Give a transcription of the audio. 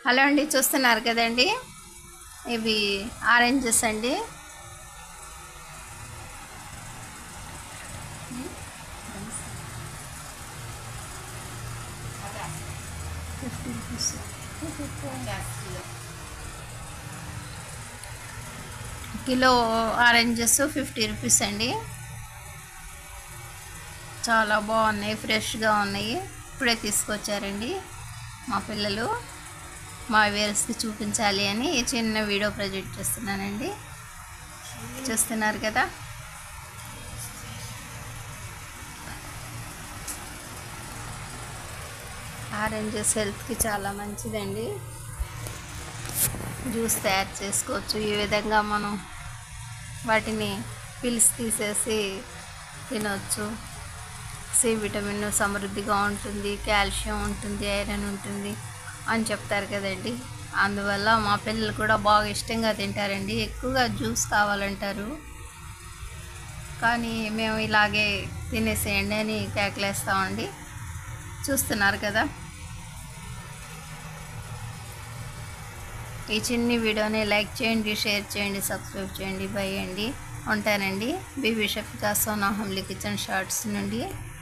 hello అండి చూస్తున్నారు కదండి ఇవి ఆరెంజెస్ అండి కిలో ఆరెంజెస్ ఫిఫ్టీ రూపీస్ అండి చాలా బాగున్నాయి ఫ్రెష్గా ఉన్నాయి ఇప్పుడే తీసుకొచ్చారండి మా పిల్లలు మా వేర్స్కి చూపించాలి అని ఈ చిన్న వీడియో ప్రొజెక్ట్ చేస్తున్నానండి చూస్తున్నారు కదా ఆరెంజెస్ హెల్త్కి చాలా మంచిదండి జ్యూస్ తయారు చేసుకోవచ్చు ఈ విధంగా మనం వాటిని పిల్స్ తీసేసి తినవచ్చు సి విటమిన్ సమృద్ధిగా ఉంటుంది కాల్షియం ఉంటుంది ఐరన్ ఉంటుంది అని చెప్తారు కదండి అందువల్ల మా పిల్లలు కూడా బాగా ఇష్టంగా తింటారండి ఎక్కువగా జ్యూస్ కావాలంటారు కానీ మేము ఇలాగే తినేసేయండి అని కేకలేస్తామండి చూస్తున్నారు కదా ఈ చిన్ని వీడియోని లైక్ చేయండి షేర్ చేయండి సబ్స్క్రైబ్ చేయండి బై అండి ఉంటానండి బీబీ షఫికా సోనా హమ్లీ కిచెన్ షార్ట్స్ నుండి